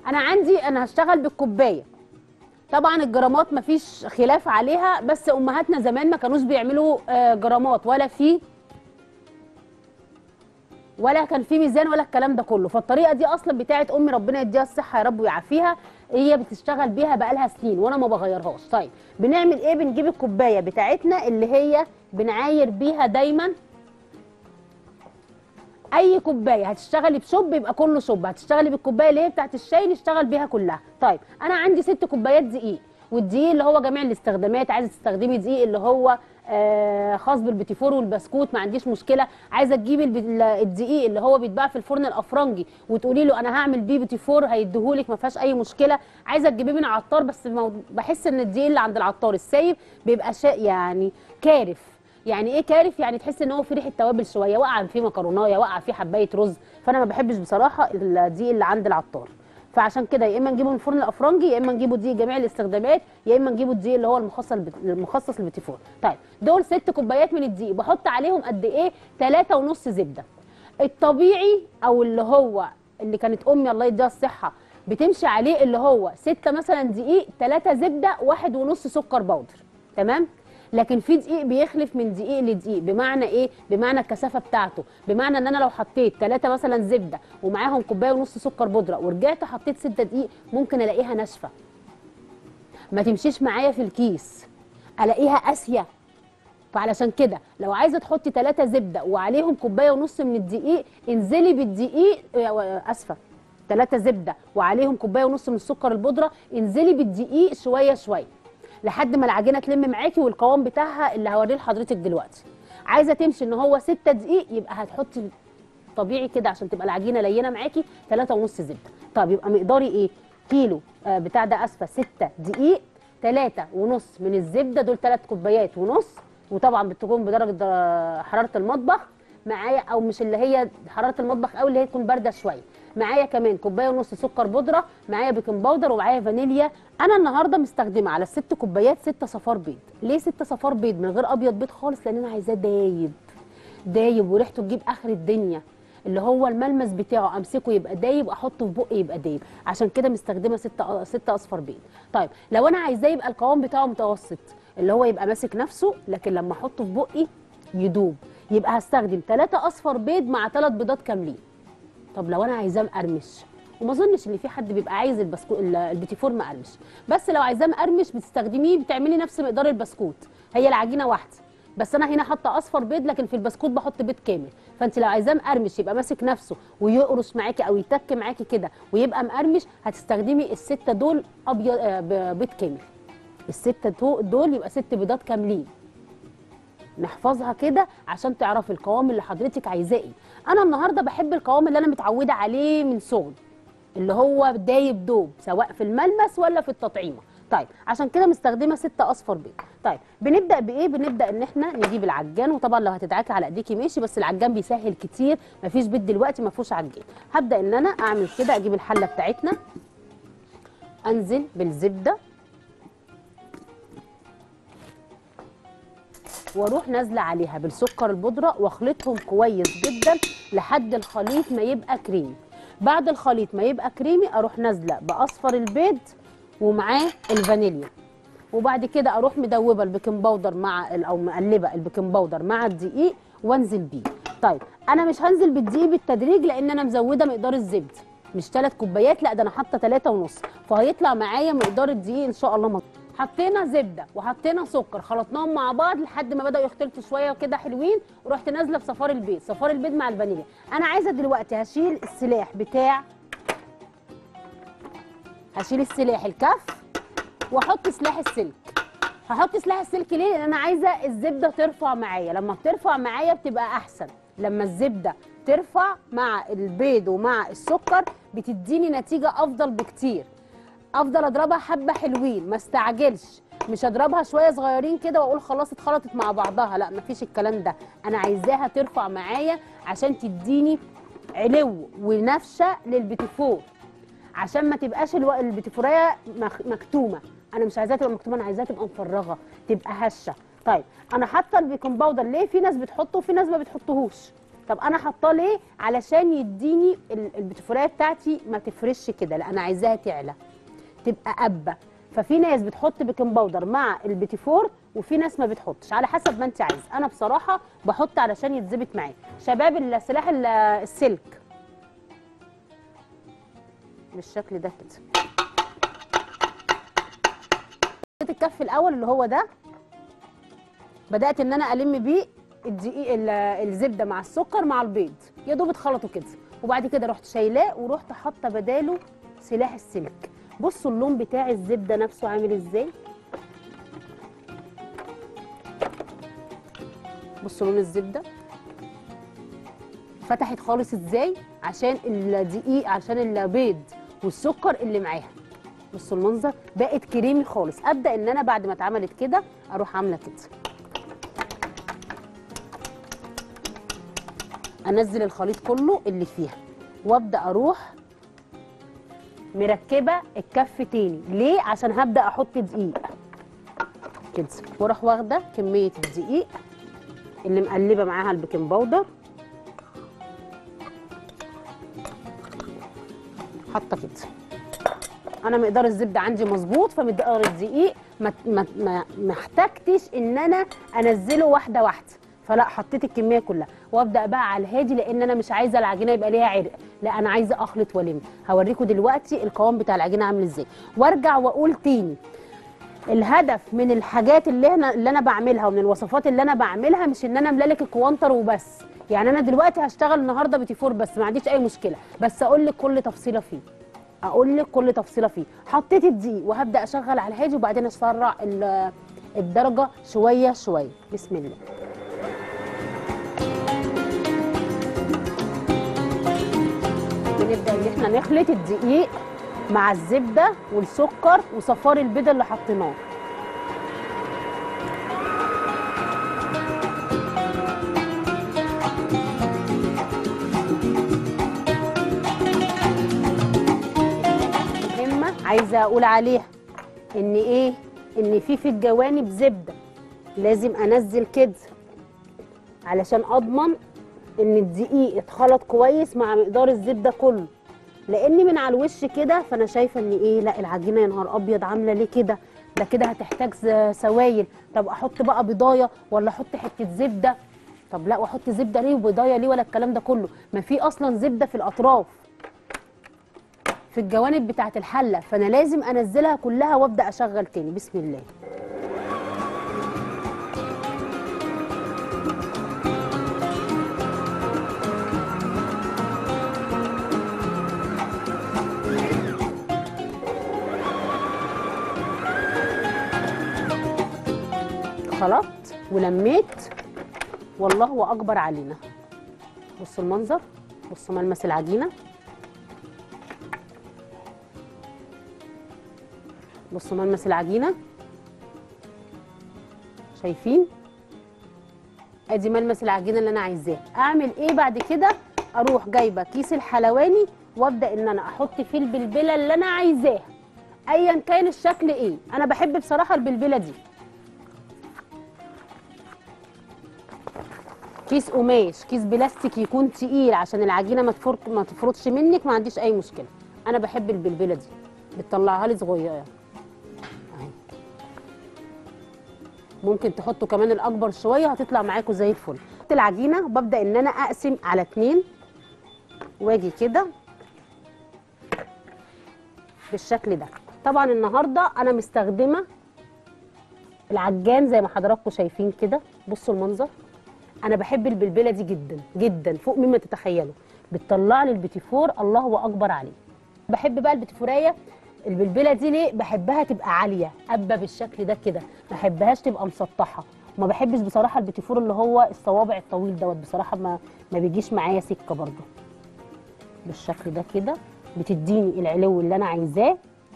انا عندي انا هشتغل بالكوبايه طبعا الجرامات مفيش خلاف عليها بس امهاتنا زمان ما كانوش بيعملوا آه، جرامات ولا في ولا كان في ميزان ولا الكلام ده كله فالطريقه دي اصلا بتاعت امي ربنا يديها الصحه يا رب ويعافيها هي بتشتغل بيها بقالها سنين وانا ما بغيرهاش طيب بنعمل ايه بنجيب الكوبايه بتاعتنا اللي هي بنعاير بيها دايما اي كوبايه هتشتغلي بشوب يبقى كله شوب هتشتغلي بالكوبايه اللي هي بتاعت الشاي نشتغل بيها كلها طيب انا عندي ست كوبايات دقيق والدقيق اللي هو جميع الاستخدامات عايزه تستخدمي دقيق اللي هو آه خاص بالبيتيفور والبسكوت ما عنديش مشكله عايزه تجيبي الب- ال- الدقيق اللي هو بيتباع في الفرن الافرنجي وتقولي له انا هعمل بيه بيتيفور هيديهولك ما فيهاش اي مشكله عايزه تجيبيه من عطار بس مو- بحس ان الدقيق اللي عند العطار السايب بيبقى شيء يعني كارف يعني ايه كارف يعني تحس ان هو في ريحه توابل شويه وقع فيه مكرونايه وقع فيه حبايه رز فانا ما بحبش بصراحه الدقيق اللي عند العطار فعشان كده يا اما نجيبه من الفرن الافرنجي يا اما نجيبه دقيق جميع الاستخدامات يا اما نجيبه الدقيق اللي هو المخصص المخصص للبيتيفور طيب دول ست كوبايات من الدقيق بحط عليهم قد ايه ثلاثة ونص زبده الطبيعي او اللي هو اللي كانت امي الله يديها الصحه بتمشي عليه اللي هو ستة مثلا دقيق ثلاثة زبده واحد ونص سكر بودر تمام لكن في دقيق بيخلف من دقيق لدقيق بمعنى ايه بمعنى الكثافه بتاعته بمعنى ان انا لو حطيت ثلاثة مثلا زبده ومعاهم كوبايه ونص سكر بودره ورجعت حطيت ستة دقيق ممكن الاقيها ناشفه ما تمشيش معايا في الكيس الاقيها قاسيه فعلشان كده لو عايزه تحطي ثلاثة زبده وعليهم كوبايه ونص من الدقيق انزلي بالدقيق آه، اسفه ثلاثة زبده وعليهم كوبايه ونص من السكر البودره انزلي بالدقيق شويه شويه لحد ما العجينه تلم معاكي والقوام بتاعها اللي هوريه لحضرتك دلوقتي عايزه تمشي ان هو 6 دقيق يبقى هتحطي طبيعي كده عشان تبقى العجينه لينه معاكي 3 ونص زبده طب يبقى مقداري ايه كيلو آه بتاع ده اسفه 6 دقيق 3 ونص من الزبده دول 3 كوبايات ونص وطبعا بتكون بدرجه در- حراره المطبخ معايا او مش اللي هي حراره المطبخ او اللي هي تكون بارده شويه معايا كمان كوبايه ونص سكر بودره معايا بيكنج باودر ومعايا فانيليا انا النهارده مستخدمه على الست كوبايات ستة صفار بيض ليه ستة صفار بيض من غير ابيض بيض خالص لان انا عايزاه دايب دايب وريحته تجيب اخر الدنيا اللي هو الملمس بتاعه امسكه يبقى دايب احطه في بقي يبقى دايب عشان كده مستخدمه ستة ستة اصفر بيض طيب لو انا عايزاه يبقى القوام بتاعه متوسط اللي هو يبقى ماسك نفسه لكن لما احطه في بقي يدوب يبقى هستخدم ثلاثة اصفر بيض مع ثلاث بيضات كاملين طب لو انا عايزاه مقرمش وما اظنش ان في حد بيبقى عايز البسكوت البيتيفور مقرمش بس لو عايزاه مقرمش بتستخدميه بتعملي نفس مقدار البسكوت هي العجينه واحده بس انا هنا حاطه اصفر بيض لكن في البسكوت بحط بيض كامل فانت لو عايزاه مقرمش يبقى ماسك نفسه ويقرص معاكي او يتك معاكي كده ويبقى مقرمش هتستخدمي السته دول ابيض آه، ب- بيض كامل السته دو- دول يبقى ست بيضات كاملين نحفظها كده عشان تعرفي القوام اللي حضرتك عايزاه ايه انا النهارده بحب القوام اللي انا متعوده عليه من صغري اللي هو دايب دوب سواء في الملمس ولا في التطعيمه طيب عشان كده مستخدمه ستة اصفر بيض طيب بنبدا بايه بنبدا ان احنا نجيب العجان وطبعا لو هتدعكي على ايديكي ماشي بس العجان بيسهل كتير مفيش بيت دلوقتي ما فيهوش عجان هبدا ان انا اعمل كده اجيب الحله بتاعتنا انزل بالزبده واروح نازله عليها بالسكر البودره واخلطهم كويس جدا لحد الخليط ما يبقى كريمي بعد الخليط ما يبقى كريمي اروح نازله باصفر البيض ومعاه الفانيليا وبعد كده اروح مدوبه البيكنج باودر مع ال- او مقلبه البيكنج باودر مع الدقيق وانزل بيه طيب انا مش هنزل بالدقيق بالتدريج لان انا مزوده مقدار الزبده مش ثلاث كوبايات لا ده انا حاطه ثلاثة ونص فهيطلع معايا مقدار الدقيق ان شاء الله مظبوط حطينا زبده وحطينا سكر خلطناهم مع بعض لحد ما بداوا يختلطوا شويه وكده حلوين ورحت نازله بصفار البيض صفار البيض مع الفانيليا انا عايزه دلوقتي هشيل السلاح بتاع هشيل السلاح الكف واحط سلاح السلك هحط سلاح السلك ليه لان انا عايزه الزبده ترفع معايا لما بترفع معايا بتبقى احسن لما الزبده ترفع مع البيض ومع السكر بتديني نتيجه افضل بكتير افضل اضربها حبه حلوين ما استعجلش مش اضربها شويه صغيرين كده واقول خلاص اتخلطت مع بعضها لا مفيش الكلام ده انا عايزاها ترفع معايا عشان تديني علو ونفشه للبيتيفور عشان ما تبقاش الو... البيتيفوريه مخ... مكتومه انا مش عايزاها تبقى مكتومه انا عايزاها تبقى مفرغه تبقى هشه طيب انا حاطه البيكنج باودر ليه في ناس بتحطه وفي ناس ما بتحطهوش طب انا حاطاه ليه علشان يديني ال- البتفوريه بتاعتي ما تفرش كده لا انا عايزاها تعلى تبقى قبه ففي ناس بتحط بيكنج باودر مع البيتيفور وفي ناس ما بتحطش على حسب ما انت عايز انا بصراحه بحط علشان يتظبط معايا شباب السلاح ال- السلك بالشكل ده كده حطيت الكف الاول اللي هو ده بدات ان انا الم بيه الدقيق ال- الزبده مع السكر مع البيض يا دوب اتخلطوا كده وبعد كده رحت شايلاه ورحت حاطه بداله سلاح السلك بصوا اللون بتاع الزبده نفسه عامل ازاي بصوا لون الزبده فتحت خالص ازاي عشان الدقيق عشان البيض والسكر اللي معاها بصوا المنظر بقت كريمي خالص ابدا ان انا بعد ما اتعملت كده اروح عامله كده انزل الخليط كله اللي فيها وابدا اروح مركبه الكف تاني ليه عشان هبدا احط دقيق كده واروح واخده كميه الدقيق اللي مقلبه معاها البيكنج باودر حاطه كده انا مقدار الزبده عندي مظبوط فمقدار الدقيق ما ما ما ما احتجتش ان انا انزله واحده واحده فلا حطيت الكميه كلها وابدا بقى على الهادي لان انا مش عايزه العجينه يبقى ليها عرق لا انا عايزه اخلط والم هوريكم دلوقتي القوام بتاع العجينه عامل ازاي وارجع واقول تاني الهدف من الحاجات اللي انا اللي انا بعملها ومن الوصفات اللي انا بعملها مش ان انا املالك الكوانتر وبس يعني انا دلوقتي هشتغل النهارده بتيفور بس ما عنديش اي مشكله بس اقول لك كل تفصيله فيه اقول لك كل تفصيله فيه حطيت الدقيق وهبدا اشغل على الهادي وبعدين اسرع ال- الدرجه شويه شويه بسم الله بنبدا ان احنا نخلط الدقيق مع الزبده والسكر وصفار البيض اللي حطيناه مهمه عايزه اقول عليها ان ايه ان في في الجوانب زبده لازم انزل كده علشان اضمن ان الدقيق اتخلط كويس مع مقدار الزبده كله لان من على الوش كده فانا شايفه ان ايه لا العجينه يا نهار ابيض عامله ليه كده ده كده هتحتاج ز- سوائل طب احط بقى بضايه ولا احط حته زبده طب لا واحط زبده ليه وبضايه ليه ولا الكلام ده كله ما في اصلا زبده في الاطراف في الجوانب بتاعه الحله فانا لازم انزلها كلها وابدا اشغل تاني بسم الله خلطت ولميت والله اكبر علينا بصوا المنظر بصوا ملمس العجينه بصوا ملمس العجينه شايفين ادي ملمس العجينه اللي انا عايزاه اعمل ايه بعد كده اروح جايبه كيس الحلواني وابدا ان انا احط فيه البلبله اللي انا عايزاها ايا كان الشكل ايه انا بحب بصراحه البلبله دي كيس قماش كيس بلاستيك يكون تقيل عشان العجينه ما تفرط ما تفرطش منك ما عنديش اي مشكله انا بحب البلبله دي بتطلعها لي صغيره اهي ممكن تحطوا كمان الاكبر شويه هتطلع معاكم زي الفل حط العجينه وببدا ان انا اقسم على اتنين واجي كده بالشكل ده طبعا النهارده انا مستخدمه العجان زي ما حضراتكم شايفين كده بصوا المنظر انا بحب البلبله دي جدا جدا فوق مما تتخيلوا بتطلع لي البيتيفور الله اكبر عليه بحب بقى البيتيفوريه البلبله دي ليه بحبها تبقى عاليه قبه بالشكل ده كده ما بحبهاش تبقى مسطحه وما بحبش بصراحه البيتيفور اللي هو الصوابع الطويل دوت بصراحه ما ما بيجيش معايا سكه برده بالشكل ده كده بتديني العلو اللي انا عايزاه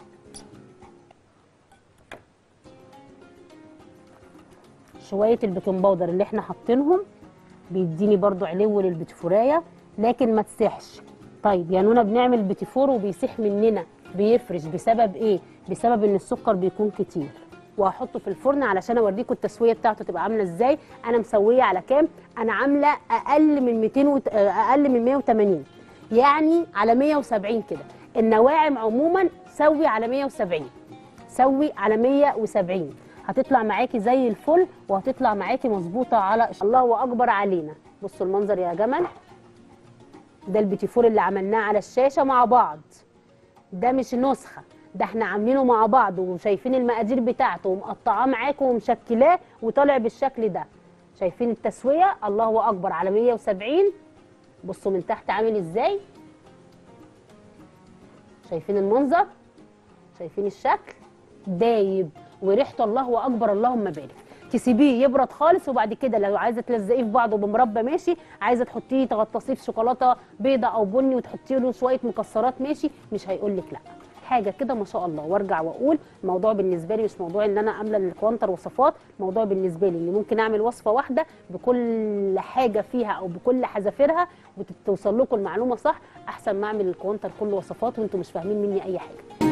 شويه البيكنج باودر اللي احنا حاطينهم بيديني برضو علو للبيتيفورايه لكن ما تسيحش طيب يا نونا بنعمل بيتيفور وبيسيح مننا بيفرش بسبب ايه بسبب ان السكر بيكون كتير وهحطه في الفرن علشان اوريكم التسويه بتاعته تبقى عامله ازاي انا مسويه على كام انا عامله اقل من 200 وت... آه، اقل من 180 يعني على 170 كده النواعم عموما سوي على 170 سوي على 170 هتطلع معاكي زي الفل وهتطلع معاكي مظبوطه على الله اكبر علينا بصوا المنظر يا جمل ده البيتي فور اللي عملناه على الشاشه مع بعض ده مش نسخه ده احنا عاملينه مع بعض وشايفين المقادير بتاعته ومقطعاه معاكم ومشكلاه وطالع بالشكل ده شايفين التسويه الله اكبر على 170 بصوا من تحت عامل ازاي شايفين المنظر شايفين الشكل دايب وريحته الله اكبر اللهم بارك تسيبيه يبرد خالص وبعد كده لو عايزه تلزقيه في بعضه بمربى ماشي عايزه تحطيه تغطسيه في شوكولاته بيضه او بني وتحطي له شويه مكسرات ماشي مش هيقول لك لا حاجه كده ما شاء الله وارجع واقول الموضوع بالنسبه لي مش موضوع ان انا عامله للكوانتر وصفات الموضوع بالنسبه لي ان ممكن اعمل وصفه واحده بكل حاجه فيها او بكل حذافيرها وتوصل لكم المعلومه صح احسن ما اعمل الكوانتر كله وصفات وانتم مش فاهمين مني اي حاجه